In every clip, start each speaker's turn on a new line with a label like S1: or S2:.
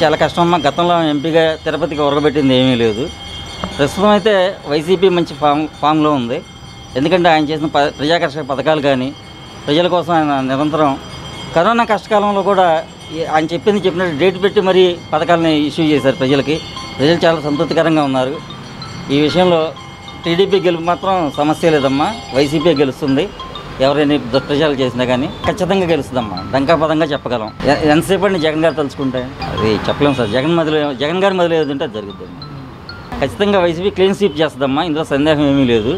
S1: చాలా కష్టం అమ్మా గతంలో ఎంపీగా తిరుపతికి ఉరగబెట్టింది ఏమీ లేదు ప్రస్తుతం అయితే వైసీపీ మంచి ఫామ్ ఫామ్లో ఉంది ఎందుకంటే ఆయన చేసిన ప ప్రజాకర్షక పథకాలు కానీ ప్రజల కోసం ఆయన నిరంతరం కరోనా కష్టకాలంలో కూడా ఈ- ఆయన చెప్పింది చెప్పినట్టు డేట్ పెట్టి మరీ పథకాలని ఇష్యూ చేశారు ప్రజలకి ప్రజలు చాలా సంతృప్తికరంగా ఉన్నారు ఈ విషయంలో టీడీపీ గెలుపు మాత్రం సమస్య లేదమ్మా వైసీపీ గెలుస్తుంది ఎవరైనా దుష్ప్రచారాలు చేసినా కానీ ఖచ్చితంగా గెలుస్తుందమ్మా దంకాపదంగా చెప్పగలం ఎ- ఎంతసేపు అండి జగన్ గారు తలుచుకుంటే అది చెప్పలేము సార్ జగన్ మదిలో జగన్ గారి మదిలో ఏదంటే అది జరుగుతుంది ఖచ్చితంగా వైసీపీ క్లీన్ స్వీప్ చేస్తుందమ్మా ఇందులో సందేహం ఏమీ లేదు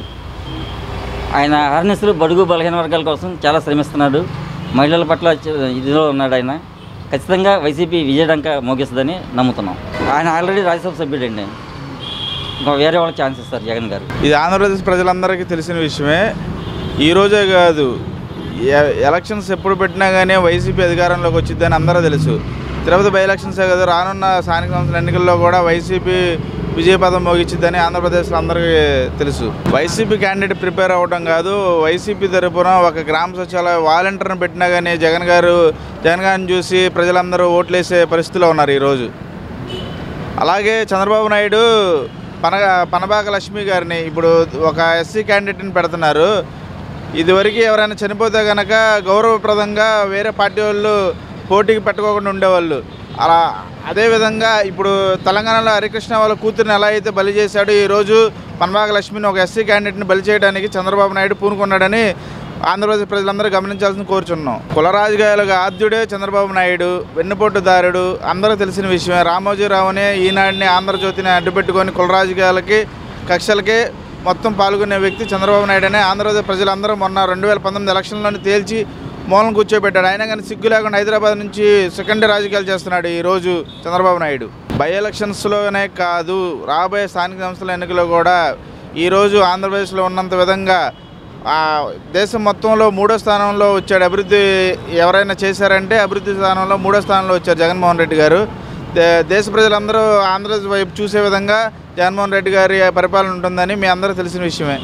S1: ఆయన హార్నెస్లు బడుగు బలహీన వర్గాల కోసం చాలా శ్రమిస్తున్నాడు మహిళల పట్ల చ- ఇదిలో ఉన్నాడు ఆయన ఖచ్చితంగా వైసీపీ విజయడంక మోగిస్తుందని నమ్ముతున్నాం ఆయన ఆల్రెడీ రాజ్యసభ సభ్యుడండి ఇంకా వేరే వాళ్ళకి ఛాన్స్ ఇస్తారు జగన్ గారు
S2: ఇది ఆంధ్రప్రదేశ్ ప్రజలందరికీ తెలిసిన విషయమే ఈ రోజే కాదు ఎ- ఎలక్షన్స్ ఎప్పుడు పెట్టినా కానీ వైసీపీ అధికారంలోకి వచ్చిందని అందరూ తెలుసు తిరుపతి బై ఎలక్షన్సే కాదు రానున్న స్థానిక సంస్థల ఎన్నికల్లో కూడా వైసీపీ విజయపదం మోగించిద్దని ఆంధ్రప్రదేశ్లో అందరికీ తెలుసు వైసీపీ క్యాండిడేట్ ప్రిపేర్ అవ్వడం కాదు వైసీపీ తరపున ఒక గ్రామ సచివాలయ వాలంటీర్ని పెట్టినా కానీ జగన్ గారు జగన్ గారిని చూసి ప్రజలందరూ ఓట్లేసే పరిస్థితిలో ఉన్నారు ఈరోజు అలాగే చంద్రబాబు నాయుడు పన పనబాక లక్ష్మి గారిని ఇప్పుడు ఒక ఎస్సీ క్యాండిడేట్ని పెడుతున్నారు ఇదివరకు ఎవరైనా చనిపోతే కనుక గౌరవప్రదంగా వేరే పార్టీ వాళ్ళు పోటీకి పెట్టుకోకుండా ఉండేవాళ్ళు అలా అదేవిధంగా ఇప్పుడు తెలంగాణలో హరికృష్ణ వాళ్ళ కూతురిని ఎలా అయితే బలి చేశాడో ఈరోజు పనబాక లక్ష్మిని ఒక ఎస్సీ క్యాండిడేట్ని బలి చేయడానికి చంద్రబాబు నాయుడు పూనుకున్నాడని ఆంధ్రప్రదేశ్ ప్రజలందరూ గమనించాల్సిన కోరుచున్నాం కులరాజుగాయలుగా ఆద్యుడే చంద్రబాబు నాయుడు వెన్నుపోటుదారుడు అందరూ తెలిసిన విషయమే రామోజీరావుని ఈనాడిని ఆంధ్రజ్యోతిని అడ్డుపెట్టుకొని కులరాజుగాయలకి కక్షలకి మొత్తం పాల్గొనే వ్యక్తి చంద్రబాబు నాయుడు అనే ఆంధ్రప్రదేశ్ ప్రజలందరూ మొన్న రెండు వేల పంతొమ్మిది ఎలక్షన్లోని తేల్చి మూలం కూర్చోబెట్టాడు అయినా కానీ సిగ్గు లేకుండా హైదరాబాద్ నుంచి సెకండరీ రాజకీయాలు చేస్తున్నాడు ఈరోజు చంద్రబాబు నాయుడు బై ఎలక్షన్స్లోనే కాదు రాబోయే స్థానిక సంస్థల ఎన్నికల్లో కూడా ఈరోజు ఆంధ్రప్రదేశ్లో ఉన్నంత విధంగా ఆ దేశం మొత్తంలో మూడో స్థానంలో వచ్చాడు అభివృద్ధి ఎవరైనా చేశారంటే అభివృద్ధి స్థానంలో మూడో స్థానంలో వచ్చారు జగన్మోహన్ రెడ్డి గారు దే- దేశ ప్రజలందరూ ఆంధ్రప్రదేశ్ వైపు చూసే విధంగా జగన్మోహన్ రెడ్డి గారి పరిపాలన ఉంటుందని మీ అందరూ తెలిసిన విషయమే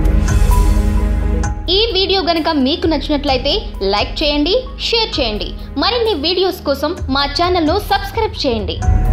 S3: ఈ వీడియో గనుక మీకు నచ్చినట్లయితే లైక్ చేయండి షేర్ చేయండి మరిన్ని వీడియోస్ కోసం మా ఛానల్ను సబ్స్క్రైబ్ చేయండి